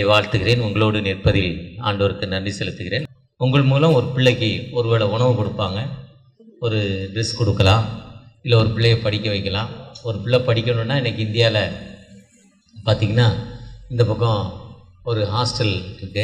வாழ்த்துகிறேன் உங்களோடு நிற்பதில் ஆண்டவருக்கு நன்றி செலுத்துகிறேன் உங்கள் மூலம் ஒரு பிள்ளைக்கு ஒருவேளை உணவு கொடுப்பாங்க ஒரு ட்ரெஸ் கொடுக்கலாம் இல்லை ஒரு பிள்ளையை படிக்க வைக்கலாம் ஒரு பிள்ளை படிக்கணும்னா இன்றைக்கி இந்தியாவில் பார்த்திங்கன்னா இந்த பக்கம் ஒரு ஹாஸ்டல் இருக்குது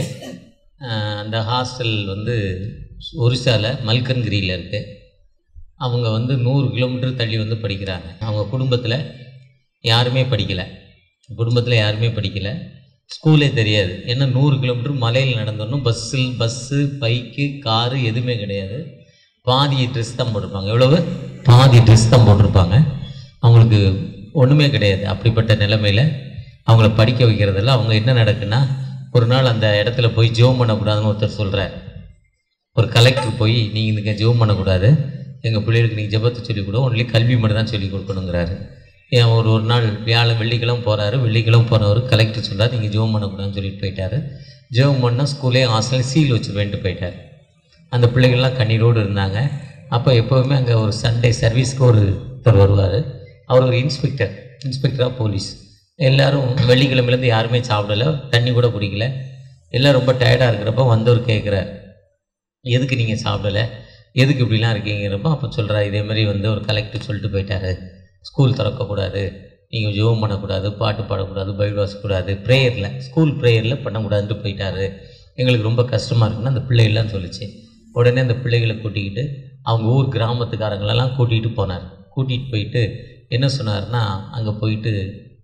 அந்த ஹாஸ்டல் வந்து ஒரிசாவில் மல்கன்கிரியில் இருக்குது அவங்க வந்து நூறு கிலோமீட்டர் தள்ளி வந்து படிக்கிறாங்க அவங்க குடும்பத்தில் யாருமே படிக்கலை குடும்பத்தில் யாருமே படிக்கலை ஸ்கூலே தெரியாது ஏன்னா நூறு கிலோமீட்டர் மலையில் நடந்தோன்னும் பஸ்ஸில் பஸ்ஸு பைக்கு காரு எதுவுமே கிடையாது பாதி ட்ரெஸ் தான் போட்டிருப்பாங்க எவ்வளவு பாதி ட்ரெஸ் தான் போட்டிருப்பாங்க அவங்களுக்கு ஒன்றுமே கிடையாது அப்படிப்பட்ட நிலைமையில் அவங்கள படிக்க வைக்கிறதில்ல அவங்க என்ன நடக்குன்னா ஒரு நாள் அந்த இடத்துல போய் ஜெபம் பண்ணக்கூடாதுன்னு ஒருத்தர் சொல்கிறார் ஒரு கலெக்டர் போய் நீங்கள் இதுங்க ஜெபம் பண்ணக்கூடாது எங்கள் பிள்ளைகளுக்கு நீங்கள் ஜெபத்தை சொல்லிக் கொடு ஒன்லி கல்வி மட்டும் தான் சொல்லிக் கொடுக்கணுங்கிறாரு ஏன் ஒரு ஒரு நாள் வியாழன் வெள்ளிக்கிழமை போகிறாரு வெள்ளிக்கிழமை போனவர் கலெக்டர் சொல்கிறார் நீங்கள் ஜெபம் பண்ணக்கூடாதுன்னு சொல்லிட்டு போயிட்டாரு ஜெபம் பண்ணால் ஸ்கூலே ஹாஸ்டலில் சீல் வச்சு வேண்டு போயிட்டார் அந்த பிள்ளைகள்லாம் கண்ணீரோடு இருந்தாங்க அப்போ எப்போவுமே அங்கே ஒரு சண்டே சர்வீஸ்க்கு ஒருத்தர் வருவார் அவர் ஒரு இன்ஸ்பெக்டர் இன்ஸ்பெக்டராக போலீஸ் எல்லாரும் வெள்ளிக்கிழமையிலேருந்து யாருமே சாப்பிடல தண்ணி கூட குடிக்கல எல்லாம் ரொம்ப டயர்டாக இருக்கிறப்ப வந்தவர் கேட்குறார் எதுக்கு நீங்கள் சாப்பிடலை எதுக்கு இப்படிலாம் இருக்கீங்கிறப்போ அப்போ சொல்கிறா இதே மாதிரி வந்து ஒரு கலெக்டர் சொல்லிட்டு போயிட்டாரு ஸ்கூல் திறக்கக்கூடாது நீங்கள் ஜோம் பண்ணக்கூடாது பாட்டு பாடக்கூடாது பைபிள் வாசக்கூடாது ப்ரேயரில் ஸ்கூல் ப்ரேயரில் பண்ணக்கூடாதுன்ட்டு போயிட்டாரு எங்களுக்கு ரொம்ப கஷ்டமாக இருக்குன்னு அந்த பிள்ளைகள்லாம் சொல்லிச்சு உடனே அந்த பிள்ளைகளை கூட்டிக்கிட்டு அவங்க ஊர் கிராமத்துக்காரங்களெல்லாம் கூட்டிகிட்டு போனார் கூட்டிகிட்டு போயிட்டு என்ன சொன்னார்னா அங்கே போயிட்டு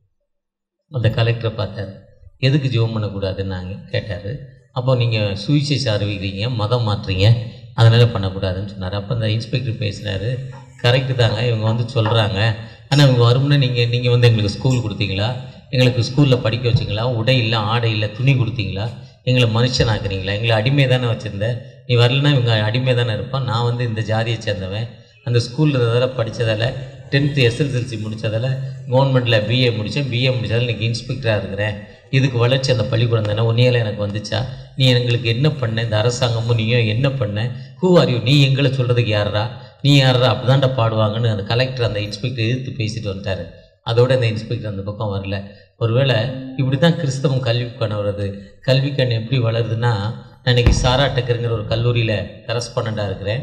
அந்த கலெக்டரை பார்த்தார் எதுக்கு ஜெபம் பண்ணக்கூடாதுன்னு கேட்டார் அப்போ நீங்கள் சுவிசேஷம் அறிவிக்கிறீங்க மதம் மாற்றுறீங்க அதனால் பண்ணக்கூடாதுன்னு சொன்னார் அப்போ அந்த இன்ஸ்பெக்டர் பேசினார் கரெக்டு தாங்க இவங்க வந்து சொல்கிறாங்க ஆனால் இவங்க வரும்னு நீங்கள் நீங்கள் வந்து எங்களுக்கு ஸ்கூல் கொடுத்தீங்களா எங்களுக்கு ஸ்கூலில் படிக்க வச்சிங்களா உடை இல்லை ஆடை இல்லை துணி கொடுத்தீங்களா எங்களை மனுஷனாக்குறீங்களா எங்களை அடிமை தானே வச்சுருந்தேன் நீ வரலன்னா இவங்க அடிமை தானே இருப்பான் நான் வந்து இந்த ஜாதியை சேர்ந்தவன் அந்த ஸ்கூலில் இதெல்லாம் படித்ததால் டென்த்து எஸ்எல்எல்சி முடித்ததால் கவர்மெண்ட்டில் பிஏ முடித்தேன் பிஏ முடித்ததால் இன்றைக்கி இன்ஸ்பெக்டராக இருக்கிறேன் இதுக்கு வளர்ச்சி அந்த பள்ளிக்கூடம் தானே ஒன்றையால் எனக்கு வந்துச்சா நீ எங்களுக்கு என்ன பண்ண இந்த அரசாங்கமும் நீயும் என்ன பண்ண ஹூ ஆர் யூ நீ எங்களை சொல்கிறதுக்கு யாரா நீ யாரா அப்படிதான்டா பாடுவாங்கன்னு அந்த கலெக்டர் அந்த இன்ஸ்பெக்டர் எதிர்த்து பேசிட்டு வந்துட்டார் அதோட அந்த இன்ஸ்பெக்டர் அந்த பக்கம் வரல ஒருவேளை இப்படி தான் கிறிஸ்தவம் கல்விக்கான வருது கல்விக்கண் எப்படி வளருதுன்னா நான் இன்னைக்கு சாரா டக்கருங்கிற ஒரு கல்லூரியில் கரஸ்பாண்டாக இருக்கிறேன்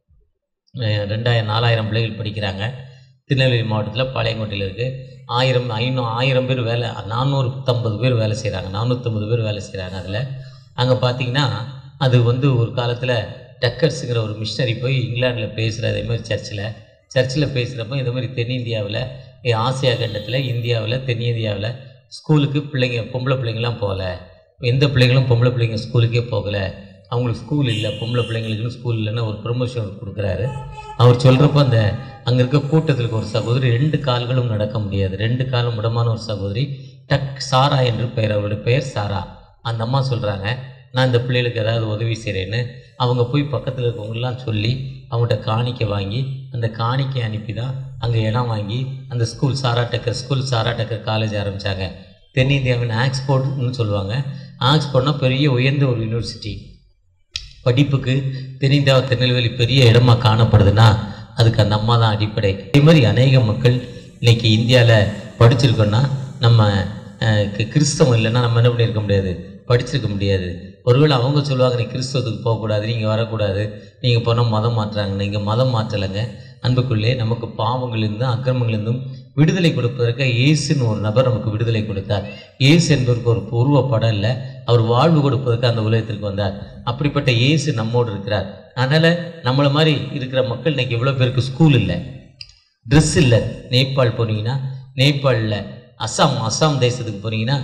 அஹ் ரெண்டாயிரம் நாலாயிரம் பிள்ளைகள் படிக்கிறாங்க திருநெல்வேலி மாவட்டத்தில் பாளையங்கோட்டையில் இருக்குது ஆயிரம் ஐநூறு ஆயிரம் பேர் வேலை நானூற்றம்பது பேர் வேலை செய்கிறாங்க நானூற்றம்பது பேர் வேலை செய்கிறாங்க அதில் அங்கே பார்த்தீங்கன்னா அது வந்து ஒரு காலத்தில் டக்கர்ஸுங்கிற ஒரு மிஷினரி போய் இங்கிலாந்தில் பேசுகிற அதே மாதிரி சர்ச்சில் சர்ச்சில் பேசுகிறப்போ இந்த மாதிரி தென்னிந்தியாவில் ஆசியா கண்டத்தில் இந்தியாவில் தென்னிந்தியாவில் ஸ்கூலுக்கு பிள்ளைங்க பொம்பளை பிள்ளைங்களாம் போகல எந்த பிள்ளைங்களும் பொம்பளை பிள்ளைங்க ஸ்கூலுக்கே போகலை அவங்களுக்கு ஸ்கூல் இல்லை பொம்பளை பிள்ளைங்களுக்குன்னு ஸ்கூல் இல்லைன்னு ஒரு ப்ரொமோஷன் கொடுக்குறாரு அவர் சொல்கிறப்ப அந்த அங்கே இருக்க கூட்டத்தில் இருக்க ஒரு சகோதரி ரெண்டு கால்களும் நடக்க முடியாது ரெண்டு காலும் முடமான ஒரு சகோதரி டக் சாரா என்று பெயர் அவருடைய பெயர் சாரா அந்த அம்மா சொல்கிறாங்க நான் இந்த பிள்ளைகளுக்கு ஏதாவது உதவி செய்கிறேன்னு அவங்க போய் பக்கத்தில் இருக்கவங்களாம் சொல்லி அவங்கள்ட்ட காணிக்கை வாங்கி அந்த காணிக்கை அனுப்பி தான் அங்கே இடம் வாங்கி அந்த school Sarah Tucker school Sarah Tucker college ஆரம்பித்தாங்க தென்னிந்தியாவின் ஆக்ஸ்போர்ட்னு சொல்லுவாங்க ஆக்ஸ்போர்ட்னா பெரிய உயர்ந்த ஒரு யூனிவர்சிட்டி படிப்புக்கு தென்னிந்தியா திருநெல்வேலி பெரிய இடமா காணப்படுதுன்னா அதுக்கு அந்த அம்மா தான் அடிப்படை இதே மாதிரி அநேக மக்கள் இன்னைக்கு இந்தியாவில் படிச்சிருக்கோன்னா நம்ம அஹ், கி- கிறிஸ்தவம் இல்லைன்னா நம்ம என்ன பண்ணியிருக்க முடியாது படிச்சிருக்க முடியாது ஒருவேளை அவங்க சொல்லுவாங்க நீ கிறிஸ்தவத்துக்கு போகக்கூடாது நீங்கள் வரக்கூடாது நீங்கள் போனால் மதம் மாற்றுறாங்க நீங்கள் மதம் மாற்றலைங்க அன்புக்குள்ளே நமக்கு பாவங்களிலிருந்தும் அக்கிரமங்களிலிருந்தும் விடுதலை கொடுப்பதற்கு இயேசுன்னு ஒரு நபர் நமக்கு விடுதலை கொடுத்தார் இயேசு என்பதற்கு ஒரு உருவ படம் இல்லை அவர் வாழ்வு கொடுப்பதற்கு அந்த உலகத்திற்கு வந்தார் அப்படிப்பட்ட இயேசு நம்மோடு இருக்கிறார் அதனால் நம்மளை மாதிரி இருக்கிற மக்கள் இன்னைக்கு எவ்வளோ பேருக்கு ஸ்கூல் இல்லை ட்ரெஸ் இல்லை நேபாள் போனீங்கன்னா நேபாளில் அஸ்ஸாம் அஸ்ஸாம் தேசத்துக்கு போனீங்கன்னா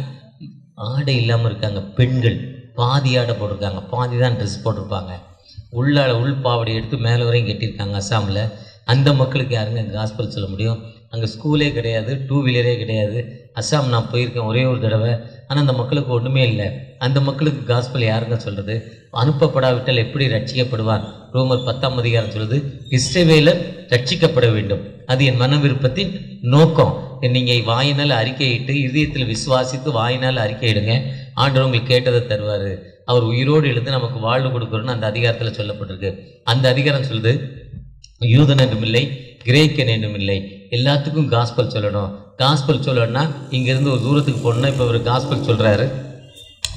ஆடை இல்லாமல் இருக்காங்க பெண்கள் பாதி ஆடை போட்டிருக்காங்க பாதி தான் ட்ரெஸ் போட்டிருப்பாங்க உள்ளால உள் பாவாடை எடுத்து மேலே வரையும் கட்டியிருக்காங்க அஸ்ஸாமில் அந்த மக்களுக்கு யாருங்க காஸ்பல் சொல்ல முடியும் அங்கே ஸ்கூலே கிடையாது டூ வீலரே கிடையாது அஸ்ஸாம் நான் போயிருக்கேன் ஒரே ஒரு தடவை ஆனால் அந்த மக்களுக்கு ஒன்றுமே இல்லை அந்த மக்களுக்கு காஸ்பல் யாருங்க சொல்கிறது அனுப்பப்படாவிட்டால் எப்படி ரட்சிக்கப்படுவான் ரோமர் பத்தாம் அதிகாரம் சொல்லுது இஸ்ரவேலர் ரட்சிக்கப்பட வேண்டும் அது என் மன விருப்பத்தின் நோக்கம் நீங்கள் வாயினால் அறிக்கையிட்டு இதயத்தில் விசுவாசித்து வாயினால் அறிக்கையிடுங்க ஆண்டவர் உங்களுக்கு கேட்டதை தருவார் அவர் உயிரோடு எழுந்து நமக்கு வாழ்வு கொடுக்கணும்னு அந்த அதிகாரத்தில் சொல்லப்பட்டிருக்கு அந்த அதிகாரம் சொல்லுது யூதன் என்றும் இல்லை கிரேக்கன் என்றும் இல்லை எல்லாத்துக்கும் காஸ்பல் சொல்லணும் காஸ்பல் சொல்லணும்னா இங்கேருந்து ஒரு தூரத்துக்கு போகணும்னா இப்போ ஒரு காஸ்பல் சொல்கிறாரு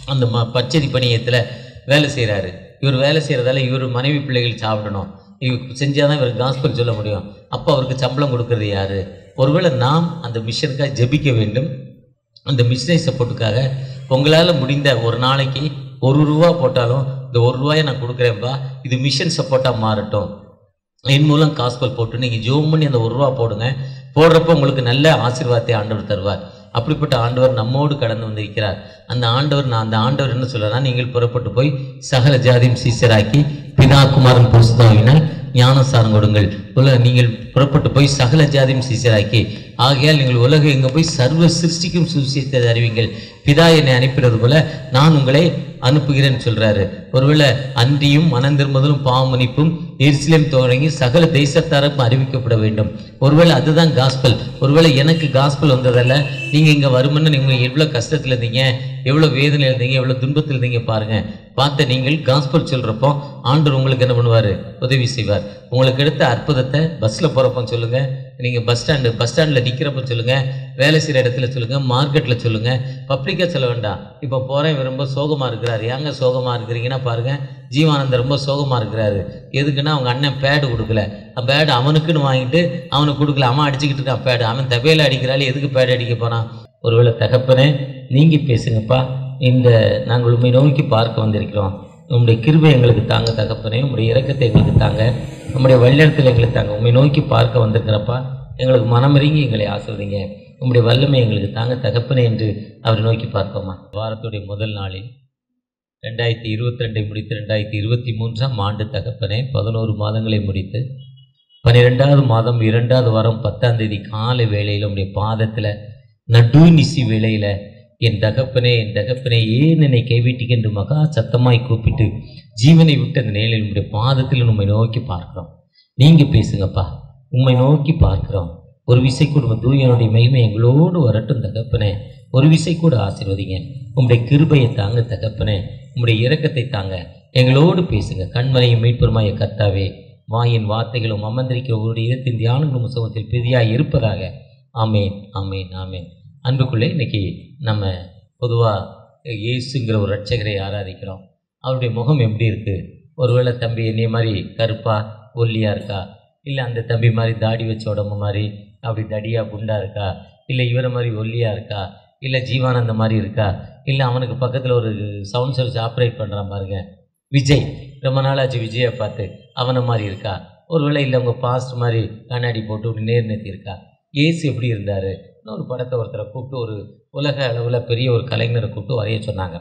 அந்த ம பச்சதி பணியத்தில் வேலை செய்கிறாரு இவர் வேலை செய்கிறதால இவர் மனைவி பிள்ளைகள் சாப்பிடணும் இவர் செஞ்சால் தான் இவர் காஸ்பல் சொல்ல முடியும் அப்போ அவருக்கு சம்பளம் கொடுக்கறது யார் ஒருவேளை நாம் அந்த மிஷனுக்காக ஜெபிக்க வேண்டும் அந்த மிஷினை சப்போர்ட்டுக்காக உங்களால் முடிந்த ஒரு நாளைக்கு ஒரு ரூபா போட்டாலும் இந்த ஒரு ரூபாயை நான் கொடுக்குறேன்ப்பா இது மிஷன் சப்போர்ட்டாக மாறட்டும் என் மூலம் காஸ்பல் போட்டு நீங்கள் ஜோம் பண்ணி அந்த ஒரு ரூபா போடுங்க போடுறப்போ உங்களுக்கு நல்ல ஆசீர்வாதத்தை ஆண்டவர் தருவார் அப்படிப்பட்ட ஆண்டவர் நம்மோடு கடந்து வந்திருக்கிறார் அந்த ஆண்டவர் நான் அந்த ஆண்டவர் என்ன சொல்றாருன்னா நீங்கள் புறப்பட்டு போய் சகல ஜாதியும் சீசராக்கி பிதா குமாரன் புருஷதாவினால் ஞானசாரம் கொடுங்கள் உலக நீங்கள் புறப்பட்டு போய் சகல ஜாதியும் சீசராக்கி ஆகையால் நீங்கள் உலக எங்கே போய் சர்வ சிருஷ்டிக்கும் சுவிசேஷத்தை அறிவிங்கள் பிதா என்னை அனுப்பினது போல நான் உங்களை அனுப்புகிறேன்னு சொல்றாரு ஒருவேளை அன்றியும் மனம் திரும்புதலும் பாவமன்னிப்பும் எருசலேம் தொடங்கி சகல தேசத்தாருக்கும் அறிவிக்கப்பட வேண்டும் ஒருவேளை அதுதான் காஸ்பல் ஒருவேளை எனக்கு காஸ்பல் வந்ததல்ல நீங்கள் இங்கே வருமென்னு நீங்கள் எவ்வளோ கஷ்டத்தில் இருந்தீங்க எவ்வளோ வேதனையில் இருந்தீங்க எவ்வளோ துன்பத்தில் இருந்தீங்க பாருங்க பார்த்த நீங்கள் காஸ்பல் சொல்கிறப்போ ஆண்டவர் உங்களுக்கு என்ன பண்ணுவார் உதவி செய்வார் உங்களுக்கு எடுத்த அற்புதத்தை பஸ்ஸில் போகிறப்போ சொல்லுங்கள் நீங்கள் பஸ் ஸ்டாண்டு பஸ் ஸ்டாண்டில் நிற்கிறப்ப சொல்லுங்கள் வேலை செய்கிற இடத்துல சொல்லுங்கள் மார்க்கெட்டில் சொல்லுங்கள் பப்ளிக்காக சொல்ல வேண்டாம் இப்போ போகிறேன் இவர் ரொம்ப சோகமாக இருக்கிறாரு ஏங்க சோகமாக இருக்கிறீங்கன்னா பாருங்கள் ஜீவானந்தர் ரொம்ப சோகமாக இருக்கிறாரு எதுக்குன்னா அவங்க அண்ணன் பேடு கொடுக்கல பேடு அவனுக்குன்னு வாங்கிட்டு அவனுக்கு கொடுக்கல அவன் அடிச்சுக்கிட்டு இருக்கான் பேடு அவன் தபையில் அடிக்கிறாள் எதுக்கு பேடு அடிக்க போனான் ஒருவேளை தகப்பனே நீங்கள் பேசுங்கப்பா இந்த நாங்கள் உண்மை நோக்கி பார்க்க வந்திருக்கிறோம் உங்களுடைய கிருபை எங்களுக்கு தாங்க தகப்பனே உங்களுடைய இரக்கத்தை எங்களுக்கு தாங்க நம்முடைய வழிநடத்தல் எங்களுக்கு தாங்க உண்மை நோக்கி பார்க்க வந்திருக்கிறப்பா எங்களுக்கு மனமிறங்கி எங்களை ஆசிர்வதிங்க உங்களுடைய வல்லமை எங்களுக்கு தாங்க தகப்பனே என்று அவரை நோக்கி பார்ப்போமா வாரத்துடைய முதல் நாளில் ரெண்டாயிரத்தி இருபத்தி ரெண்டை முடித்து ரெண்டாயிரத்தி இருபத்தி மூன்றாம் ஆண்டு தகப்பனே பதினோரு மாதங்களை முடித்து பன்னிரெண்டாவது மாதம் இரண்டாவது வாரம் பத்தாம் தேதி காலை வேளையில் உடைய பாதத்தில் நடு நிசி வேளையில் என் தகப்பனே என் தகப்பனே ஏன் என்னை கைவிட்டீங்க என்று மகா சத்தமாய் கூப்பிட்டு ஜீவனை விட்டு அந்த நிலையில் உங்களுடைய பாதத்தில் உண்மை நோக்கி பார்க்கிறோம் நீங்கள் பேசுங்கப்பா உண்மை நோக்கி பார்க்கிறோம் ஒரு விசை கூட தூயனுடைய மகிமை எங்களோடு வரட்டும் தகப்பனே ஒரு விசை கூட ஆசீர்வதிங்க உங்களுடைய கிருபையை தாங்க தகப்பனே உங்களுடைய இரக்கத்தை தாங்க எங்களோடு பேசுங்க கண்மனையும் மீட்பெருமாய கர்த்தாவே வாயின் வார்த்தைகளும் அமர்ந்திருக்கிற ஒரு இடத்தின் தியானங்களும் முசவத்தில் பெரியாய் இருப்பதாக ஆமேன் ஆமேன் ஆமேன் அன்புக்குள்ளே இன்னைக்கு நம்ம பொதுவாக இயேசுங்கிற ஒரு ரட்சகரை ஆராதிக்கிறோம் அவருடைய முகம் எப்படி இருக்குது ஒருவேளை தம்பி என்னைய மாதிரி கருப்பா ஒல்லியாக இருக்கா இல்லை அந்த தம்பி மாதிரி தாடி வச்ச உடம்பு மாதிரி அப்படி தடியாக குண்டா இருக்கா இல்லை இவரை மாதிரி ஒல்லியாக இருக்கா இல்லை ஜீவானந்த மாதிரி இருக்கா இல்லை அவனுக்கு பக்கத்தில் ஒரு சவுண்ட் சர்வீஸ் ஆப்ரேட் பண்ணுற பாருங்க விஜய் ரொம்ப நாளாச்சு விஜயை பார்த்து அவனை மாதிரி இருக்கா ஒருவேளை இல்லை உங்கள் பாஸ்ட் மாதிரி கண்ணாடி போட்டு இப்படி நேர் நிறுத்தி இருக்கா ஏசு எப்படி இருந்தார் ஒரு படத்தை ஒருத்தரை கூப்பிட்டு ஒரு உலக அளவில் பெரிய ஒரு கலைஞரை கூப்பிட்டு வரைய சொன்னாங்க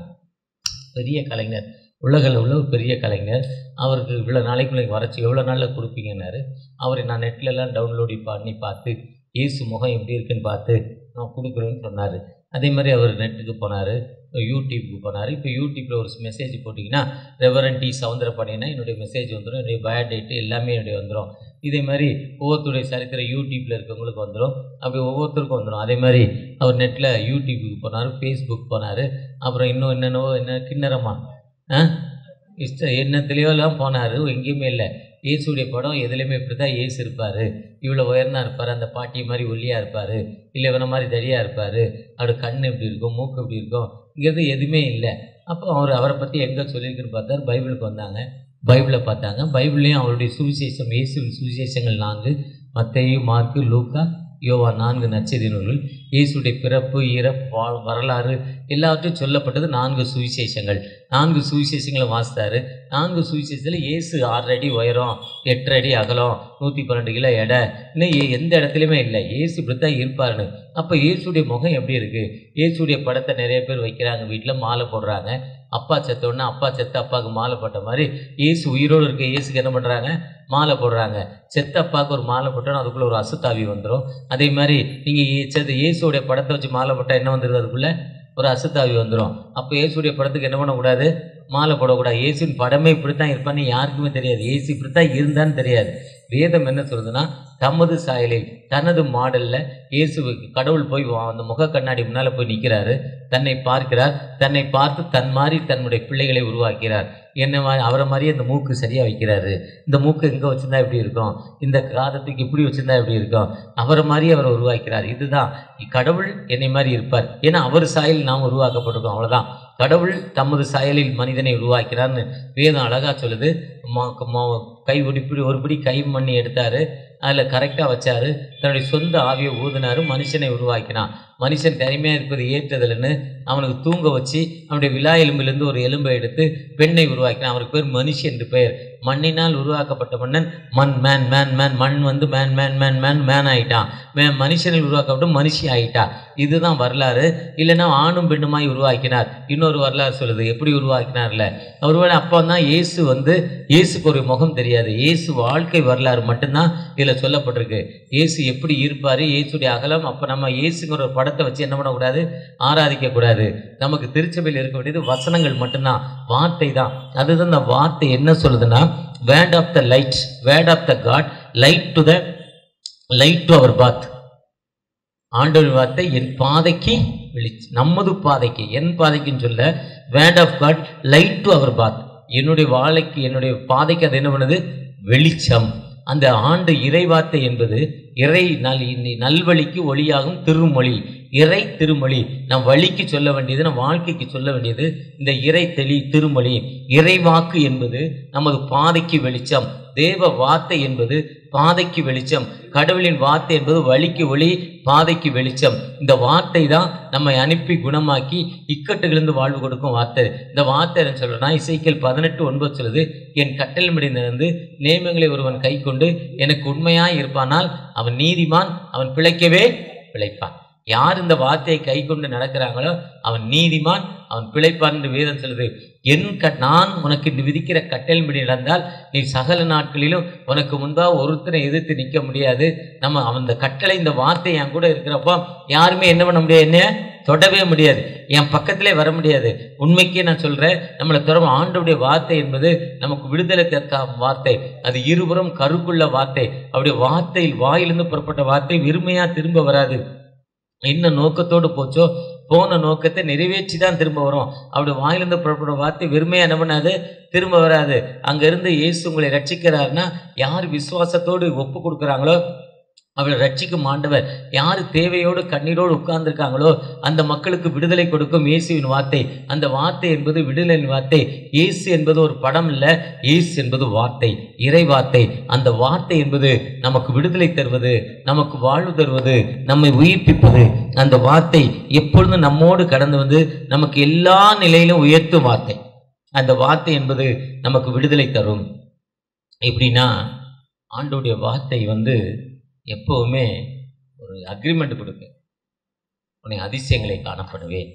பெரிய கலைஞர் உலக அளவில் ஒரு பெரிய கலைஞர் அவருக்கு இவ்வளோ நாளைக்குள்ளே வரைச்சி எவ்வளோ நாளில் கொடுப்பீங்கன்னாரு அவரை நான் நெட்லலாம் டவுன்லோடு பண்ணி பார்த்து ஏசு முகம் எப்படி இருக்குன்னு பார்த்து நான் கொடுக்குறேன்னு சொன்னார் அதே மாதிரி அவர் நெட்டுக்கு போனார் யூடியூப்புக்கு போனார் இப்போ யூடியூப்பில் ஒரு மெசேஜ் போட்டிங்கன்னா ரெவரன் டி சவுந்தரபாண்டியனா என்னுடைய மெசேஜ் வந்துடும் என்னுடைய பயோடேட்டு எல்லாமே என்னுடைய வந்துடும் இதே மாதிரி ஒவ்வொருத்தருடைய சரித்திரம் யூடியூப்பில் இருக்கவங்களுக்கு வந்துடும் அப்படி ஒவ்வொருத்தருக்கும் வந்துடும் அதே மாதிரி அவர் நெட்டில் யூடியூப்புக்கு போனார் ஃபேஸ்புக் போனார் அப்புறம் இன்னும் என்னென்னவோ என்ன கிண்ணறமா ஆ இஷ்ட எண்ணத்துலேயோ எல்லாம் போனார் எங்கேயுமே இல்லை இயேசுடைய படம் எதுலேயுமே இப்படி தான் இயேசு இருப்பார் இவ்வளோ உயர்ந்தா இருப்பார் அந்த பாட்டி மாதிரி ஒல்லியாக இருப்பார் இல்லை இவனை மாதிரி தடியாக இருப்பார் அவரோட கண் எப்படி இருக்கும் மூக்கு எப்படி இருக்கும் இங்கிறது எதுவுமே இல்லை அப்போ அவர் அவரை பற்றி எங்கே சொல்லியிருக்குன்னு பார்த்தார் பைபிளுக்கு வந்தாங்க பைபிளை பார்த்தாங்க பைபிள்லேயும் அவருடைய சுவிசேஷம் இயேசுவின் சுவிசேஷங்கள் நான்கு மத்தேயு மார்க்கு லூக்கா யோவா நான்கு நற்செய்தி நூல்கள் இயேசுடைய பிறப்பு இறப்பு வா- வரலாறு எல்லாவற்றையும் சொல்லப்பட்டது நான்கு சுவிசேஷங்கள் நான்கு சுவிசேஷங்களை வாசித்தாரு நான்கு சுவிசேஷத்தில் இயேசு ஆறு அடி உயரம் எட்டு அடி அகலம் நூற்றி பன்னெண்டு கிலோ எடை இன்னும் எ- எந்த இடத்துலையுமே இல்லை இயேசு இப்படித்தான் இருப்பாருன்னு அப்போ இயேசுடைய முகம் எப்படி இருக்குது இயேசுடைய படத்தை நிறைய பேர் வைக்கிறாங்க வீட்டில் மாலை போடுறாங்க அப்பா செத்த உடனே அப்பா செத்த அப்பாவுக்கு மாலை போட்ட மாதிரி இயேசு உயிரோடு இருக்க இயேசுக்கு என்ன பண்ணுறாங்க மாலை போடுறாங்க செத்த அப்பாவுக்கு ஒரு மாலை போட்டோன்னா அதுக்குள்ளே ஒரு அசுத்தாவி வந்துடும் அதே மாதிரி நீங்கள் செத்த இயேசுடைய படத்தை வச்சு மாலை போட்டால் என்ன வந்துடுது அதுக்குள்ளே ஒரு அசுத்தாவி வந்துடும் அப்போ இயேசுடைய படத்துக்கு என்ன பண்ணக்கூடாது மாலை போடக்கூடாது இயேசுவின் படமே இப்படித்தான் இருப்பான்னு யாருக்குமே தெரியாது இயேசு இப்படித்தான் இருந்தான்னு தெரியாது வேதம் என்ன சொல்லுதுன்னா தமது சாயலில் தனது மாடலில் இயேசுவுக்கு கடவுள் போய் வா- அந்த முக கண்ணாடி முன்னால் போய் நிற்கிறாரு தன்னை பார்க்கிறார் தன்னை பார்த்து தன் மாதிரி தன்னுடைய பிள்ளைகளை உருவாக்கிறார் என்ன மாதிரி அவரை மாதிரியே இந்த மூக்கு சரியாக வைக்கிறாரு இந்த மூக்கு எங்கே வச்சிருந்தா எப்படி இருக்கும் இந்த காதத்துக்கு இப்படி வச்சிருந்தா எப்படி இருக்கும் அவரை மாதிரியே அவரை உருவாக்கிறார் இதுதான் கடவுள் என்னை மாதிரி இருப்பார் ஏன்னா அவர் சாயல் நாம் உருவாக்கப்பட்டிருக்கோம் அவ்வளோதான் கடவுள் தமது சாயலில் மனிதனை உருவாக்கிறார்னு வேதம் அழகா சொல்லுது ம- ம- கை ஒடிப்படி ஒருபடி கை மண்ணி எடுத்தாரு அதில் கரெக்டாக வச்சாரு தன்னுடைய சொந்த ஆவியை ஊதினாரு மனுஷனை உருவாக்கினான் மனுஷன் தனிமையாக இருப்பது ஏற்றதில்லைன்னு அவனுக்கு தூங்க வச்சு அவனுடைய விழா எலும்பிலிருந்து ஒரு எலும்பை எடுத்து பெண்ணை உருவாக்கினான் அவருக்கு பேர் மனுஷி என்று பெயர் மண்ணினால் உருவாக்கப்பட்ட மன்னன் மண் மேன் மேன் மேன் மண் வந்து man man man man man ஆயிட்டான் மே மனுஷனில் உருவாக்கப்பட்ட மனுஷி ஆயிட்டா இதுதான் வரலாறு இல்லைன்னா ஆணும் பெண்ணுமாய் உருவாக்கினார் இன்னொரு வரலாறு சொல்லுது எப்படி உருவாக்கினார்ல ஒருவேளை அப்போ தான் இயேசு வந்து இயேசுக்கு ஒரு முகம் தெரியாது இயேசு வாழ்க்கை வரலாறு மட்டும்தான் இதில் சொல்லப்பட்டிருக்கு இயேசு எப்படி இருப்பார் இயேசுடைய அகலம் அப்போ நம்ம இயேசுங்கிற ஒரு படத்தை வச்சு என்ன பண்ணக்கூடாது ஆராதிக்கக்கூடாது நமக்கு திருச்சபையில் இருக்க வேண்டியது வசனங்கள் மட்டும்தான் வார்த்தை தான் அதுதான் இந்த வார்த்தை என்ன சொல்லுதுன்னா word of the light word of the God light to the light to our path ஆண்டவர் வார்த்தை என் பாதைக்கு வெளிச்சு நமது பாதைக்கு என் பாதைக்குன்னு சொல்ல word of God light to our path என்னுடைய வாழைக்கு என்னுடைய பாதைக்கு அது என்ன பண்ணுது வெளிச்சம் அந்த ஆண்டு இறைவார்த்தை என்பது இறை நல் இன்னி நல்வழிக்கு ஒளியாகும் திருமொழி இறை திருமொழி நம் வழிக்கு சொல்ல வேண்டியது நம் வாழ்க்கைக்கு சொல்ல வேண்டியது இந்த இறை தெளி திருமொழி இறைவாக்கு என்பது நமது பாதைக்கு வெளிச்சம் தேவ வார்த்தை என்பது பாதைக்கு வெளிச்சம் கடவுளின் வார்த்தை என்பது வழிக்கு ஒளி பாதைக்கு வெளிச்சம் இந்த வார்த்தை தான் நம்மை அனுப்பி குணமாக்கி இக்கட்டுகளிலிருந்து வாழ்வு கொடுக்கும் வார்த்தை இந்த வார்த்தை என்ன சொல்றேன்னா இசைக்கல் பதினெட்டு ஒன்பது சொல்லுது என் கட்டல் முடிந்திருந்து நேமங்களை ஒருவன் கை கொண்டு எனக்கு உண்மையாய் இருப்பானால் அவன் நீதிமான் அவன் பிழைக்கவே பிழைப்பான் யார் இந்த வார்த்தையை கை கொண்டு நடக்கிறாங்களோ அவன் நீதிமான் அவன் பிழைப்பான் என்று வேதம் சொல்லுது என் க நான் உனக்கு இன்று விதிக்கிற கட்டளின்படி நடந்தால் நீ சகல நாட்களிலும் உனக்கு முன்பாக ஒருத்தனை எதிர்த்து நிற்க முடியாது நம்ம அவன் இந்த கட்டளை இந்த வார்த்தை என் கூட இருக்கிறப்போ யாருமே என்ன பண்ண முடியாது என்ன தொடவே முடியாது என் பக்கத்திலே வர முடியாது உண்மைக்கே நான் சொல்கிறேன் நம்மளை தொடரும் ஆண்டவுடைய வார்த்தை என்பது நமக்கு விடுதலை தக்க வார்த்தை அது இருபுறம் கருக்குள்ள வார்த்தை அவருடைய வார்த்தையில் வாயிலிருந்து புறப்பட்ட வார்த்தை வெறுமையாக திரும்ப வராது என்ன நோக்கத்தோடு போச்சோ போன நோக்கத்தை நிறைவேற்றி தான் திரும்ப வரும் அப்படி வாயிலிருந்து புறப்படும் வார்த்தை வெறுமையாக என்ன பண்ணாது திரும்ப வராது அங்கேருந்து இயேசு உங்களை ரட்சிக்கிறாருன்னா யார் விசுவாசத்தோடு ஒப்பு கொடுக்குறாங்களோ அவளை ரட்சிக்கும் ஆண்டவர் யார் தேவையோடு கண்ணீரோடு உட்கார்ந்துருக்காங்களோ அந்த மக்களுக்கு விடுதலை கொடுக்கும் இயேசுவின் வார்த்தை அந்த வார்த்தை என்பது விடுதலையின் வார்த்தை இயேசு என்பது ஒரு படம் இல்லை இயேசு என்பது வார்த்தை இறை வார்த்தை அந்த வார்த்தை என்பது நமக்கு விடுதலை தருவது நமக்கு வாழ்வு தருவது நம்மை உயிர்ப்பிப்பது அந்த வார்த்தை எப்பொழுதும் நம்மோடு கடந்து வந்து நமக்கு எல்லா நிலையிலும் உயர்த்தும் வார்த்தை அந்த வார்த்தை என்பது நமக்கு விடுதலை தரும் எப்படின்னா ஆண்டோடைய வார்த்தை வந்து எப்பவுமே ஒரு அக்ரிமெண்ட் கொடுக்கு உன்னை அதிசயங்களை காணப்படுவேன்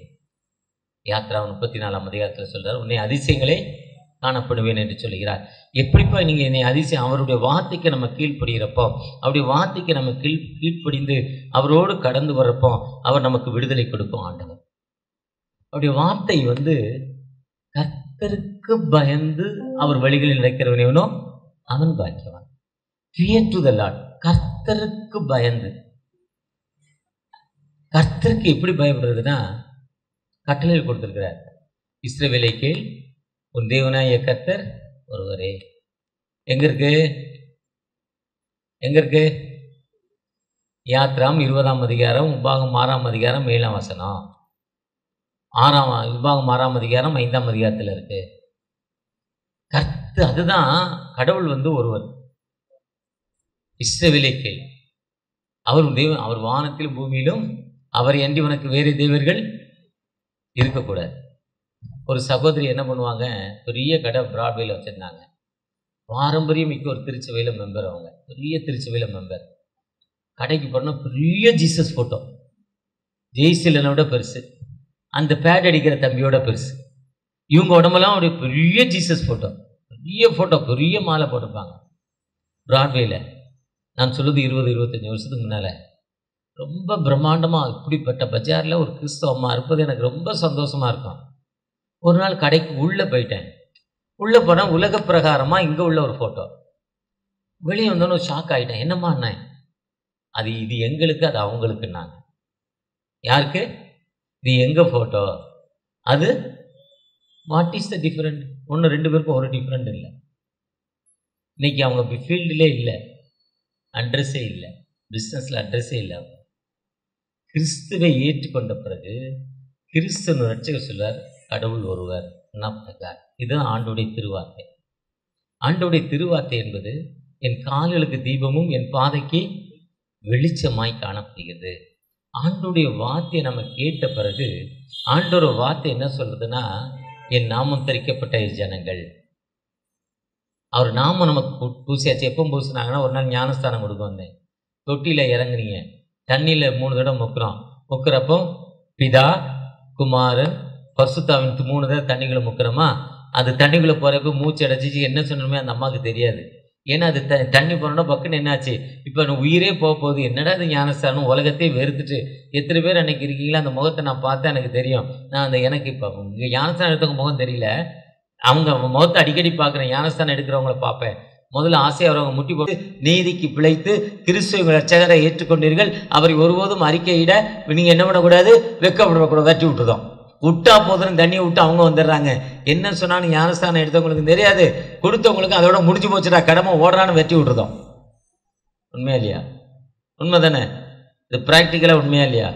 யாத்ரா முப்பத்தி நாலாம் அதிகாரத்தில் சொல்றார் உன்னை அதிசயங்களை காணப்படுவேன் என்று சொல்கிறார் எப்படிப்பா நீங்கள் என்னை அதிசயம் அவருடைய வார்த்தைக்கு நம்ம கீழ்ப்படுகிறப்போ அவருடைய வார்த்தைக்கு நம்ம கீழ் கீழ்ப்படிந்து அவரோடு கடந்து வர்றப்போ அவர் நமக்கு விடுதலை கொடுக்கும் ஆண்டவர் அவருடைய வார்த்தை வந்து கர்த்தருக்கு பயந்து அவர் வழிகளில் நடக்கிறவனவனோ அவன் பாக்கியவான் ஃபியர் டு த லார்ட் கர்த்தருக்கு பயந்து கர்த்தருக்கு எப்படி பயப்படுறதுன்னா கட்டளையில் கொடுத்திருக்கிறார் இஸ்ரவேலை கேள் உன் தேவனாய கர்த்தர் ஒருவரே எங்க இருக்கு எங்க இருக்கு யாத்ராம் இருபதாம் அதிகாரம் உபாகம் ஆறாம் அதிகாரம் ஏழாம் வசனம் ஆறாம் விபாகம் ஆறாம் அதிகாரம் ஐந்தாம் அதிகாரத்தில் இருக்கு கர்த்து அதுதான் கடவுள் வந்து ஒருவர் இஸ்ரவேலை கேள் அவர் தேவன் அவர் வானத்திலும் பூமியிலும் அவர் அன்றி உனக்கு வேறு தேவர்கள் இருக்கக்கூடாது ஒரு சகோதரி என்ன பண்ணுவாங்க பெரிய கடை பிராட்வேல வச்சுருந்தாங்க பாரம்பரியம் மிக்க ஒரு திருச்சபையில் மெம்பர் அவங்க பெரிய திருச்சபையில் மெம்பர் கடைக்கு போனால் பெரிய ஜீசஸ் ஃபோட்டோ ஜெய்சிலனை விட பெருசு அந்த பேட் அடிக்கிற தம்பியோட பெருசு இவங்க உடம்பெல்லாம் அப்படியே பெரிய ஜீசஸ் ஃபோட்டோ பெரிய ஃபோட்டோ பெரிய மாலை போட்டிருப்பாங்க பிராட்வேல நான் சொல்லுது இருபது இருபத்தஞ்சி வருஷத்துக்கு முன்னால் ரொம்ப பிரம்மாண்டமாக இப்படிப்பட்ட பஜாரில் ஒரு கிறிஸ்தவமாக இருப்பது எனக்கு ரொம்ப சந்தோஷமாக இருக்கும் ஒரு நாள் கடைக்கு உள்ளே போயிட்டேன் உள்ளே போனால் உலக பிரகாரமாக இங்கே உள்ள ஒரு ஃபோட்டோ வெளியே வந்தோன்னு ஷாக் ஆகிட்டேன் என்னம்மா அண்ணன் அது இது எங்களுக்கு அது அவங்களுக்குன்னாங்க யாருக்கு இது எங்கள் ஃபோட்டோ அது வாட் இஸ் த டிஃப்ரெண்ட் ஒன்று ரெண்டு பேருக்கும் ஒரு டிஃப்ரெண்ட் இல்லை இன்னைக்கு அவங்க ஃபீல்டிலே இல்லை அட்ரஸே இல்லை பிஸ்னஸில் அட்ரஸே இல்லை அவங்க கிறிஸ்துவை ஏற்றுக்கொண்ட பிறகு கிறிஸ்துவ ரட்சகர் சொல்றார் கடவுள் ஒருவர் நப்தகார் இதுதான் ஆண்டோடைய திருவார்த்தை ஆண்டோடைய திருவார்த்தை என்பது என் கால்களுக்கு தீபமும் என் பாதைக்கு வெளிச்சமாய் காணப்படுகிறது ஆண்டோடைய வார்த்தையை நம்ம கேட்ட பிறகு ஆண்டோட வார்த்தை என்ன சொல்றதுன்னா என் நாமம் தரிக்கப்பட்ட ஜனங்கள் அவர் நாமம் நமக்கு பூ- பூசியாச்சு எப்போ பூசினாங்கன்னா ஒரு நாள் ஞானஸ்தானம் கொடுக்க வந்தேன் தொட்டியில் இறங்குனீங்க தண்ணியில் மூணு தடவை முக்குறோம் முக்குறப்போ பிதா குமாரன் பர்சுத்தாவின் து- மூணு தடவை தண்ணிகளை முக்குறோமா அது தண்ணிக்குள்ளே போகிறப்ப மூச்சு அடைச்சிச்சு என்ன சொன்னோமே அந்த அம்மாவுக்கு தெரியாது ஏன்னா அது த தண்ணி போனோன்னா பக்குன்னு என்னாச்சு இப்போ நான் உயிரே போக போகுது என்னடா இது ஞானஸ்தானம் உலகத்தையே வெறுத்துட்டு எத்தனை பேர் அன்னைக்கு இருக்கீங்களோ அந்த முகத்தை நான் பார்த்தா எனக்கு தெரியும் நான் அந்த எனக்கு இப்போ இங்கே ஞானஸ்தானம் எடுத்தவங்க முகம் தெரியல அவங்க முகத்தை அடிக்கடி பார்க்குறேன் ஞானஸ்தானம் எடுக்கிறவங்கள பார்ப்பேன் முதல்ல ஆசையாக வரவங்க முட்டி போட்டு நீதிக்கு பிழைத்து கிறிஸ்துவ ரட்சகரை ஏற்றுக்கொண்டீர்கள் அவரை ஒருபோதும் அறிக்கையிட நீங்கள் என்ன பண்ணக்கூடாது வெக்கப்படக்கூடாது வெட்டி விட்டுதோம் விட்டா போதும் தண்ணியை விட்டு அவங்க வந்துடுறாங்க என்ன சொன்னாலும் ஞானஸ்தானம் எடுத்தவங்களுக்கு தெரியாது கொடுத்தவங்களுக்கு அதோட முடிஞ்சு போச்சுடா கடமை ஓடுறான்னு வெட்டி விட்டுருதோம் உண்மையா இல்லையா உண்மை தானே இது ப்ராக்டிக்கலாக உண்மையா இல்லையா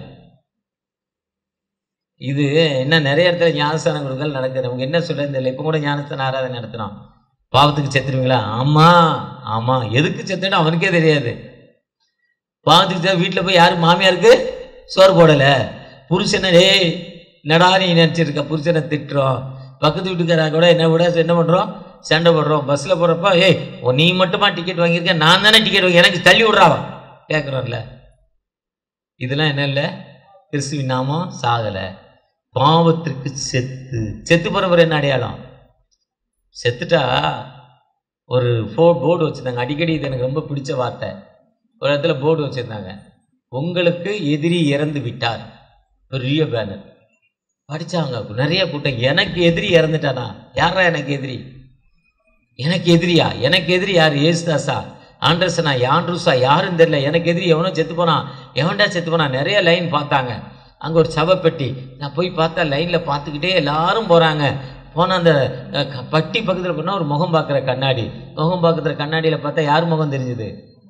இது என்ன நிறைய இடத்துல ஞானஸ்தான குருக்கள் நடக்குது நமக்கு என்ன சொல்றது தெரியல இப்போ கூட ஞானஸ்தான ஆராதனை நடத்துகிறோம் பாவத்துக்கு செத்துருவீங்களா ஆமாம் ஆமாம் எதுக்கு செத்துன்னு அவனுக்கே தெரியாது பாவத்துக்கு செத்து வீட்டில் போய் யாரும் மாமியாருக்கு சோறு போடலை புருஷனை டேய் என்னடா நீ நினச்சிருக்க புருஷனை திட்டுறோம் பக்கத்து வீட்டுக்காரங்க கூட என்ன விட என்ன பண்ணுறோம் சண்டை போடுறோம் பஸ்ஸில் போகிறப்ப ஏய் ஓ, நீ மட்டுமா டிக்கெட் வாங்கியிருக்க நான் தானே டிக்கெட் வாங்கி எனக்கு தள்ளி விட்றாவன் கேட்குறோம்ல இதெல்லாம் என்ன இல்லை கிறிஸ்துவின் நாமம் சாகலை பாவத்திற்கு செத்து செத்து போகிறவர் என்ன அடையாளம் செத்துட்டா ஒரு ஃபோ போர்டு வச்சுருந்தாங்க அடிக்கடி இது எனக்கு ரொம்ப பிடிச்ச வார்த்தை ஒரு இடத்துல போர்டு வச்சுருந்தாங்க உங்களுக்கு எதிரி இறந்து விட்டார் பெரிய பேனர் படிச்சாங்க நிறைய கூட்டம் எனக்கு எதிரி இறந்துட்டானா யாரா எனக்கு எதிரி எனக்கு எதிரியா எனக்கு எதிரி யார் ஏசுதாசா ஆண்டர்சனா யாண்ட்ரூஸா யாரும் தெரியல எனக்கு எதிரி எவனோ செத்து போனான் எவன்டா செத்து போனான் நிறைய லைன் பார்த்தாங்க அங்கே ஒரு சவப்பெட்டி நான் போய் பார்த்தா லைனில் பார்த்துக்கிட்டே எல்லாரும் போகிறாங்க போனால் அந்த அஹ், க- பட்டி பக்கத்தில் போனால் ஒரு முகம் பார்க்குற கண்ணாடி முகம் பார்க்குற கண்ணாடியில் பார்த்தா யார் முகம் தெரிஞ்சுது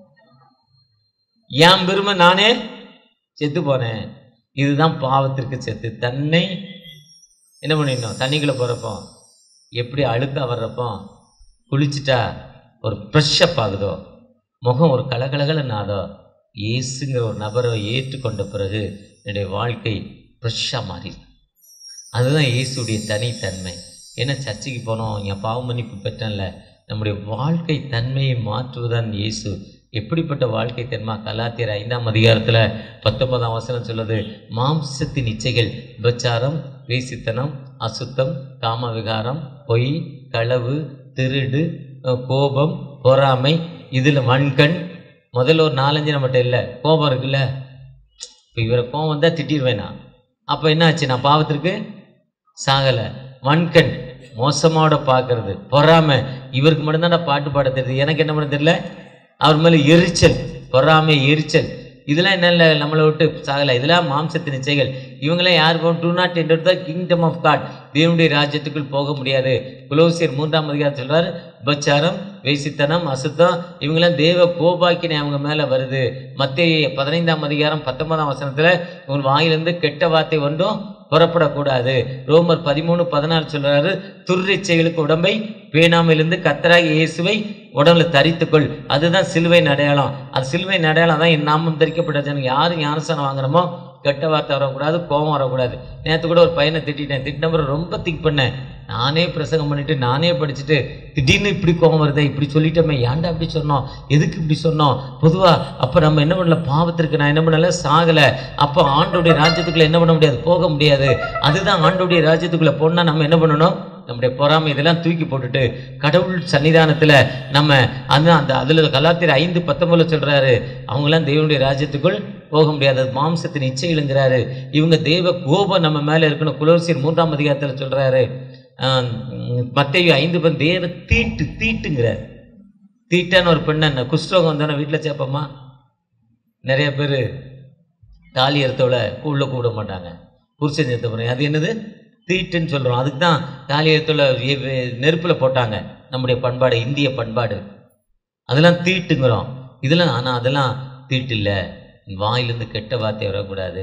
என் பெருமை நானே செத்து போனேன் இதுதான் பாவத்திற்கு செத்து தன்னை என்ன பண்ணிடணும் தண்ணிக்குள்ளே போகிறப்போ எப்படி அழுக்கா வர்றப்போ குளிச்சுட்டா ஒரு ஃப்ரெஷ்ஷப் ஆகுதோ முகம் ஒரு கலகலகலன்னு ஆதோ இயேசுங்கிற ஒரு நபரை ஏற்றுக்கொண்ட பிறகு என்னுடைய வாழ்க்கை ஃப்ரெஷ்ஷாக மாறி அதுதான் இயேசுடைய தனித்தன்மை ஏன்னா சர்ச்சுக்கு போனோம் என் பாவ மன்னிப்பு பெற்றேன்ல நம்முடைய வாழ்க்கை தன்மையை மாற்றுவதுதான் இயேசு எப்படிப்பட்ட வாழ்க்கை தெரியுமா கலாத்தியர் ஐந்தாம் அதிகாரத்தில் பத்தொன்பதாம் வசனம் சொல்லுது மாம்சத்தின் இச்சைகள் விபச்சாரம் வேசித்தனம் அசுத்தம் காமவிகாரம் பொய் களவு திருடு அஹ், கோபம் பொறாமை இதில் மண்கண் முதல்ல ஒரு நாலஞ்சு நம்மகிட்ட இல்லை கோபம் இருக்குல்ல இப்போ இவரை கோபம் வந்தால் திட்டிடுவேனா அப்போ என்ன ஆச்சு நான் பாவத்திற்கு சாகலை மண்கண் மோசமாவோட பார்க்கறது பொறாமை இவருக்கு மட்டும்தான் பாட்டு பாட தெரியுது எனக்கு என்ன பண்ண தெரியல அவர் மேலே எரிச்சல் பொறாமை எரிச்சல் இதெல்லாம் என்ன இல்லை நம்மளை விட்டு சாகலை இதெல்லாம் மாம்சத்தின் நிச்சயங்கள் இவங்களாம் யார் போகும் do not enter the kingdom of God தேவனுடைய ராஜ்யத்துக்குள் போக முடியாது குலோசியர் மூன்றாம் அதிகாரம் சொல்றார் உபச்சாரம் வேசித்தனம் அசுத்தம் இவங்கெல்லாம் தேவ கோபாக்கினை அவங்க மேலே வருது மத்திய பதினைந்தாம் அதிகாரம் பத்தொன்பதாம் வசனத்தில் உங்கள் வாயிலிருந்து கெட்ட வார்த்தை ஒன்றும் புறப்படக்கூடாது ரோமர் பதிமூணு பதினாறு சொல்றாரு துர்ரிச்சைகளுக்கு உடம்பை பேணாமையிலிருந்து கத்தராகி இயேசுவை உடம்புல தரித்துக்கொள் அதுதான் சிலுவையின் அடையாளம் அது சிலுவையின் அடையாளம் தான் என் நாமம் தரிக்கப்பட்ட ஜனங்க யாரு ஞானஸ்தானம் வாங்குறோமோ கெட்ட வார்த்தை வரக்கூடாது கோபம் வரக்கூடாது நேற்று கூட ஒரு பையனை திட்டிட்டேன் திட்டினப்பறம் ரொம்ப திங்க் பண்ணேன் நானே பிரசங்கம் பண்ணிட்டு நானே படிச்சுட்டு திடீர்னு இப்படி கோபம் வருதே இப்படி சொல்லிட்டோமே ஏன்டா இப்படி சொன்னோம் எதுக்கு இப்படி சொன்னோம் பொதுவாக அப்போ நம்ம என்ன பண்ணல பாவத்திற்கு நான் என்ன பண்ணல சாகலை அப்போ ஆண்டோடைய ராஜ்யத்துக்குள்ளே என்ன பண்ண முடியாது போக முடியாது அதுதான் ஆண்டோடைய ராஜ்யத்துக்குள்ளே போனால் நம்ம என்ன பண்ணணும் நம்முடைய பொறாமை இதெல்லாம் தூக்கி போட்டுட்டு கடவுள் சன்னிதானத்தில் நம்ம அந்த அந்த அதில் கலாத்திர ஐந்து பத்தொம்பதில் சொல்கிறாரு அவங்களாம் தேவனுடைய ராஜ்யத்துக்குள் போக முடியாது அது மாம்சத்தின் இச்சைகளுங்கிறாரு இவங்க தேவ கோபம் நம்ம மேலே இருக்கணும் குலோசியர் மூன்றாம் அதிகாரத்தில் சொல்கிறாரு மத்தையும் ஐந்து பன் தேவ தீட்டு தீட்டுங்கிறார் தீட்டான ஒரு பெண்ணை குஷ்டரோகம் வந்தோன்னே வீட்டில் சேர்ப்போமா நிறைய பேர் தாலி அறுத்தவள உள்ள கூட மாட்டாங்க புருஷன் சேர்த்த பிறகு அது என்னது தீட்டுன்னு சொல்கிறோம் அதுக்கு தான் தாலி அறுத்தவள நெருப்பில் போட்டாங்க நம்முடைய பண்பாடு இந்திய பண்பாடு அதெல்லாம் தீட்டுங்கிறோம் இதெல்லாம் ஆனால் அதெல்லாம் தீட்டு இல்லை வாயிலிருந்து கெட்ட வார்த்தை வரக்கூடாது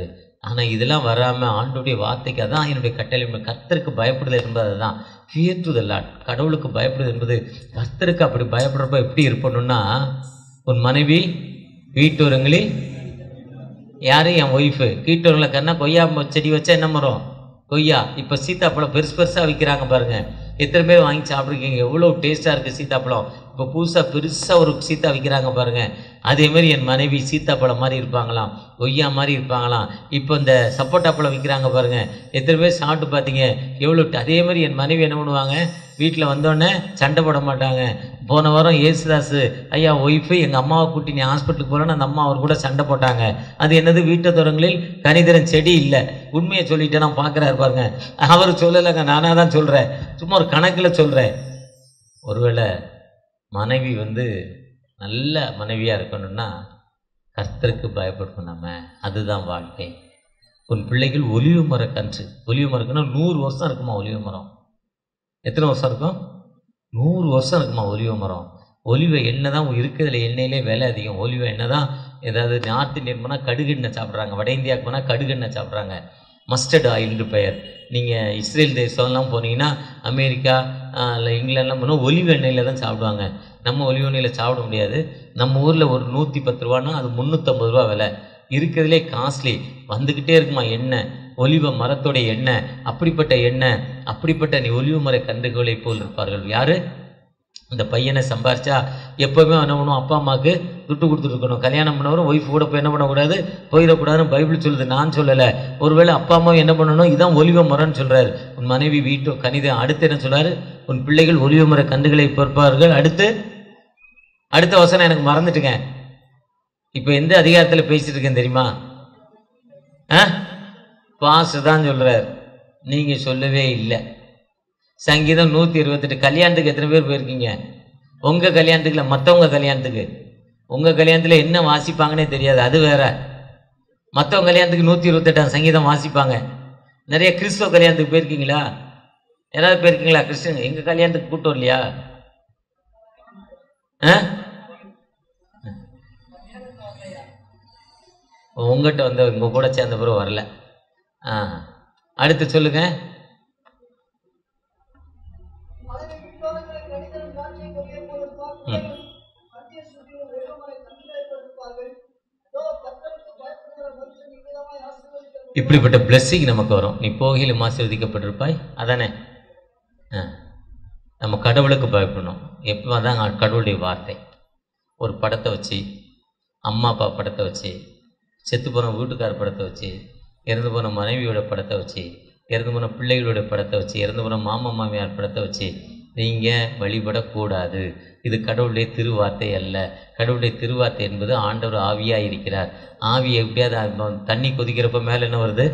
ஆனால் இதெல்லாம் வராமல் ஆண்டுடைய வார்த்தைக்கு அதான் என்னுடைய கட்டளை கர்த்தருக்கு பயப்படுதல் என்பது அதுதான் ஃபியர் டு த லாட் கடவுளுக்கு பயப்படுதல் என்பது கர்த்தருக்கு அப்படி பயப்படுறப்ப எப்படி இருப்பணும்னா உன் மனைவி வீட்டோரங்களில் யாரு என் ஒய்ஃபு கீட்டோரில் கண்ணா கொய்யா ம- செடி வச்சா என்ன மரம் கொய்யா இப்போ சீத்தாப்பழம் பெருசு பெருசாக விற்கிறாங்க பாருங்க எத்தனை பேர் வாங்கி சாப்பிட்ருக்கீங்க எவ்வளோ டேஸ்ட்டாக இருக்குது சீத்தாப்பழம் இப்போ புதுசாக பெருசாக ஒரு சீத்தா விற்கிறாங்க பாருங்க அதே மாதிரி என் மனைவி சீத்தாப்பழம் மாதிரி இருப்பாங்களாம் கொய்யா மாதிரி இருப்பாங்களாம் இப்போ இந்த சப்போட்டா பழம் விற்கிறாங்க பாருங்க எத்தனை பேர் சாப்பிட்டு பார்த்தீங்க எவ்வளோ அதே மாதிரி என் மனைவி என்ன பண்ணுவாங்க வீட்டில் வந்தோடனே சண்டை போட மாட்டாங்க போன வாரம் ஏசுதாஸ் ஐயா ஒய்ஃபு எங்கள் அம்மாவை கூட்டி நீ ஹாஸ்பிட்டலுக்கு போகிறேன்னு அந்த அம்மா அவர் கூட சண்டை போட்டாங்க அது என்னது வீட்டு தோரங்களில் கனிதரன் செடி இல்லை உண்மையை சொல்லிட்டு நான் பார்க்குறாரு பாருங்க அவர் சொல்லலைங்க நானாக தான் சொல்கிறேன் சும்மா ஒரு கணக்கில் சொல்கிறேன் ஒருவேளை மனைவி வந்து நல்ல மனைவியாக இருக்கணும்னா கர்த்தருக்கு பயப்படணும் நம்ம அதுதான் வாழ்க்கை உன் பிள்ளைகள் ஒலிவு மர கன்று ஒலிவு மரக்குன்னா நூறு வருஷம் இருக்குமா ஒலிவு மரம் எத்தனை வருஷம் இருக்கும் நூறு வருஷம் இருக்குமா ஒலிவ மரம் ஒலிவ எண்ணெய் தான் இருக்கிறதுல எண்ணெயிலே விலை அதிகம் ஒலிவ எண்ணெய் தான் ஏதாவது நார்த் இந்தியன் போனால் கடுகு எண்ணெய் சாப்பிட்றாங்க வட இந்தியாவுக்கு போனால் கடுகு எண்ணெய் சாப்பிட்றாங்க மஸ்டர்ட் ஆயில்னு பெயர் நீங்கள் இஸ்ரேல் தேசம்லாம் போனீங்கன்னா அமெரிக்கா ஆஹ், இல்லை இங்கிலாந்துலாம் போனால் ஒலிவ எண்ணெயில் தான் சாப்பிடுவாங்க நம்ம ஒலிவ எண்ணெயில் சாப்பிட முடியாது நம்ம ஊரில் ஒரு நூற்றி பத்து ரூபான்னா அது முந்நூற்றம்பது ரூபா விலை இருக்கிறதுலே காஸ்ட்லி வந்துக்கிட்டே இருக்குமா எண்ணெய் ஒலிவ மரத்தோட எண்ணெய் அப்படிப்பட்ட எண்ணெய் அப்படிப்பட்ட நீ ஒலிவ மர கன்றுகளை போல் இருப்பார்கள் யாரு இந்த பையனை சம்பாரிச்சா எப்போவுமே என்ன பண்ணுவோம் அப்பா அம்மாவுக்கு துட்டு கொடுத்துருக்கணும் கல்யாணம் பண்ணவரும் ஒய்ஃப் கூட போய் என்ன பண்ணக்கூடாது போயிடக்கூடாதுன்னு பைபிள் சொல்லுது நான் சொல்லலை ஒருவேளை அப்பா அம்மா என்ன பண்ணணும் இதான் ஒலிவ மரம்னு சொல்றாரு உன் மனைவி வீட்டு கணிதம் அடுத்து என்ன சொல்றாரு உன் பிள்ளைகள் ஒலிவ மர கன்றுகளை பொறுப்பார்கள் அடுத்து அடுத்த வசனம் எனக்கு மறந்துட்டுங்க இப்போ எந்த அதிகாரத்தில் பேசிட்டு இருக்கேன் தெரியுமா ஆ பாஸ்டர் தான் சொல்றார் நீங்க சொல்லவே இல்லை சங்கீதம் நூற்றி இருபத்தெட்டு கல்யாணத்துக்கு எத்தனை பேர் போயிருக்கீங்க உங்கள் கல்யாணத்துக்கு இல்லை மற்றவங்க கல்யாணத்துக்கு உங்கள் கல்யாணத்தில் என்ன வாசிப்பாங்கன்னே தெரியாது அது வேற மற்றவங்க கல்யாணத்துக்கு நூற்றி இருபத்தெட்டாம் சங்கீதம் வாசிப்பாங்க நிறைய கிறிஸ்துவ கல்யாணத்துக்கு போயிருக்கீங்களா யாராவது போயிருக்கீங்களா கிறிஸ்டின் எங்கள் கல்யாணத்துக்கு கூட்டம் இல்லையா ஆ உங்ககிட்ட வந்து உங்கள் கூட சேர்ந்த பிறகு வரல ஆ அடுத்து சொல்லுங்க ம் இப்படிப்பட்ட blessing நமக்கு வரும் நீ போகையில் ஆசீர்வதிக்கப்பட்டிருப்பாய் அதானே ஆ நம்ம கடவுளுக்கு பயப்படணும் எப்போ அதான் கடவுளுடைய வார்த்தை ஒரு படத்தை வச்சு அம்மா அப்பா படத்தை வச்சு செத்து போன வீட்டுக்கார படத்தை வச்சு இறந்து போன மனைவியோட படத்தை வச்சு இறந்து போன பிள்ளைகளோட படத்தை வச்சு இறந்து போன மாமா மாமியார் படத்தை வச்சு நீங்கள் வழிபடக்கூடாது இது கடவுளுடைய திருவார்த்தை அல்ல கடவுளுடைய திருவார்த்தை என்பது ஆண்டவர் ஆவியாக இருக்கிறார் ஆவி எப்படியாவது அது தண்ணி கொதிக்கிறப்ப மேலே என்ன வருது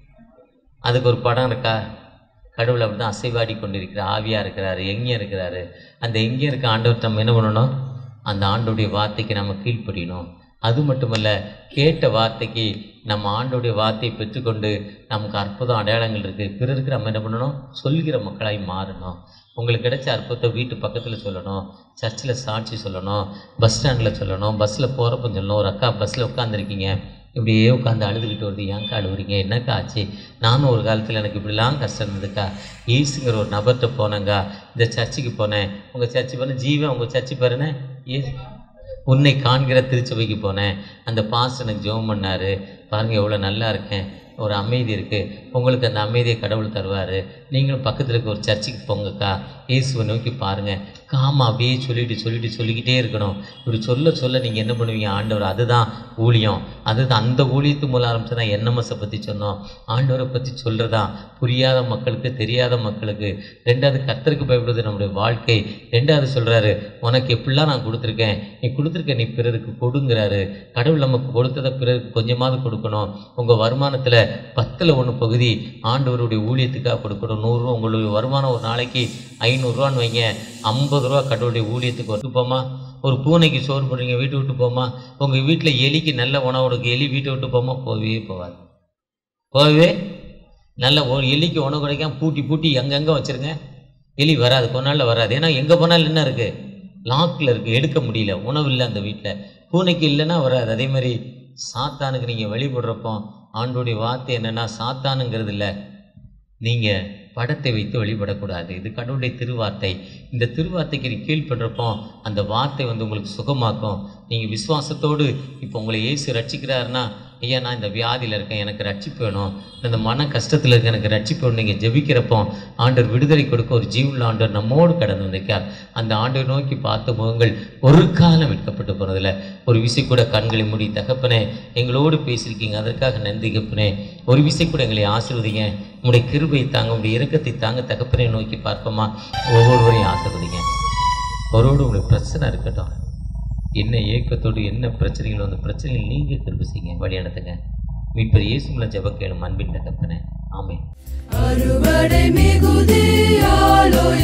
அதுக்கு ஒரு படம் இருக்கா கடவுள் அப்படி தான் அசைவாடி கொண்டிருக்கிறார் ஆவியாக இருக்கிறாரு எங்கே இருக்கிறாரு அந்த எங்கே இருக்க ஆண்டவர் நம்ம என்ன பண்ணணும் அந்த ஆண்டோடைய வார்த்தைக்கு நம்ம கீழ்ப்படியணும் அது மட்டுமல்ல கேட்ட வார்த்தைக்கு நம்ம ஆண்டோடைய வார்த்தையை பெற்றுக்கொண்டு நமக்கு அற்புதம் அடையாளங்கள் இருக்குது பிறருக்கு நம்ம என்ன பண்ணணும் சொல்கிற மக்களாய் மாறணும் உங்களுக்கு கிடைச்ச அற்புதத்தை வீட்டு பக்கத்தில் சொல்லணும் சர்ச்சில் சாட்சி சொல்லணும் பஸ் ஸ்டாண்டில் சொல்லணும் பஸ்ஸில் போகிறப்ப சொல்லணும் ஒரு அக்கா பஸ்ஸில் உட்காந்துருக்கீங்க இப்படியே உட்காந்து அழுதுகிட்டு வருது ஏன்க்கா அழுவுறீங்க என்னக்கா ஆச்சு நானும் ஒரு காலத்தில் எனக்கு இப்படிலாம் கஷ்டம் இருந்ததுக்கா ஈஸுங்கிற ஒரு நபர்கிட்ட போனேங்கா இந்த சர்ச்சுக்கு போனேன் உங்கள் சர்ச்சு போனேன் ஜீவன் உங்கள் சர்ச்சு பாருன்னு ஏ உன்னை காண்கிற திருச்சபைக்கு போனேன் அந்த பாஸ்டர் எனக்கு ஜெபம் பண்ணார் பாருங்கள் எவ்வளோ நல்லா இருக்கேன் ஒரு அமைதி இருக்குது உங்களுக்கு அந்த அமைதியை கடவுள் தருவார் நீங்களும் பக்கத்தில் இருக்க ஒரு சர்ச்சுக்கு போங்கக்கா இயேசுவை நோக்கி பாருங்கள் காமா அப்படியே சொல்லிட்டு சொல்லிட்டு சொல்லிக்கிட்டே இருக்கணும் இப்படி சொல்ல சொல்ல நீங்கள் என்ன பண்ணுவீங்க ஆண்டவர் அதுதான் ஊழியம் அதுதான் அந்த ஊழியத்து மூலம் ஆரம்பிச்சு தான் என்எம்எஸை பற்றி சொன்னோம் ஆண்டவரை பற்றி சொல்கிறதா புரியாத மக்களுக்கு தெரியாத மக்களுக்கு ரெண்டாவது கர்த்தருக்கு பயப்படுவது நம்முடைய வாழ்க்கை ரெண்டாவது சொல்கிறாரு உனக்கு எப்படிலாம் நான் கொடுத்துருக்கேன் நீ கொடுத்துருக்க நீ பிறருக்கு கொடுங்கிறாரு கடவுள் நமக்கு கொடுத்ததை பிறருக்கு கொஞ்சமாவது கொடுக்கணும் உங்கள் வருமானத்தில் பத்தில் ஒன்று பகுதி ஆண்டவருடைய ஊழியத்துக்காக கொடுக்கணும் நூறுரூவா உங்களுடைய வருமானம் ஒரு நாளைக்கு ஐநூறுரூவான்னு வைங்க ஐம்பது ரூபா கடவுளுடைய ஊழியத்துக்கு வந்து போமா ஒரு பூனைக்கு சோறு போடுறீங்க வீட்டு விட்டு போமா உங்கள் வீட்டில் எலிக்கு நல்ல உணவு கொடுக்க எலி வீட்டை விட்டு போமா போகவே போகாது போகவே நல்ல ஒரு எலிக்கு உணவு கிடைக்காம பூட்டி பூட்டி எங்கெங்கே வச்சுருங்க எலி வராது கொஞ்ச நாளில் வராது ஏன்னா எங்கே போனாலும் என்ன இருக்குது லாக்கில் இருக்குது எடுக்க முடியல உணவு இல்லை அந்த வீட்டில் பூனைக்கு இல்லைன்னா வராது அதே மாதிரி சாத்தானுக்கு நீங்கள் வழிபடுறப்போ ஆண்டோடைய வார்த்தை என்னன்னா சாத்தானுங்கிறது இல்லை நீங்கள் படத்தை வைத்து வழிபடக்கூடாது இது கடவுளுடைய திருவார்த்தை இந்த திருவார்த்தைக்கு நீ கீழ்ப்படுறப்போ அந்த வார்த்தை வந்து உங்களுக்கு சுகமாக்கும் நீங்கள் விசுவாசத்தோடு இப்போ உங்களை இயேசு ரட்சிக்கிறாருன்னா ஐயா நான் இந்த வியாதியில் இருக்கேன் எனக்கு ரட்சிப்பு வேணும் இந்த மன கஷ்டத்தில் இருக்க எனக்கு ரட்சிப்பு வேணும் நீங்கள் ஜெபிக்கிறப்போ ஆண்டவர் விடுதலை கொடுக்க ஒரு ஜீவுள்ள ஆண்டவர் நம்மோடு கடந்து வந்திருக்கார் அந்த ஆண்டவர் நோக்கி பார்த்த முகங்கள் ஒரு காலம் விற்கப்பட்டு போனதில்ல ஒரு விசை கூட கண்களை மூடி தகப்பனே எங்களோடு பேசியிருக்கீங்க அதற்காக நன்றி தகப்பனே ஒரு விசை கூட எங்களை ஆசீர்வதிங்க உங்களுடைய கிருபை தாங்க உங்களுடைய இறக்கத்தை தாங்க தகப்பனை நோக்கி பார்ப்போமா ஒவ்வொருவரையும் ஆசீர்வதிங்க ஒருவோடு உங்களுக்கு பிரச்சனை இருக்கட்டும் என்ன ஏக்கத்தோடு என்ன பிரச்சனைகள் அந்த பிரச்சனைகள் நீங்கள் கிருபை செய்யுங்க வழி நடத்துங்க மீட்பர் இயேசுல ஜெப கேளும் அன்பின் தகப்பனே ஆமென் அறுவடை மிகுதியாலோ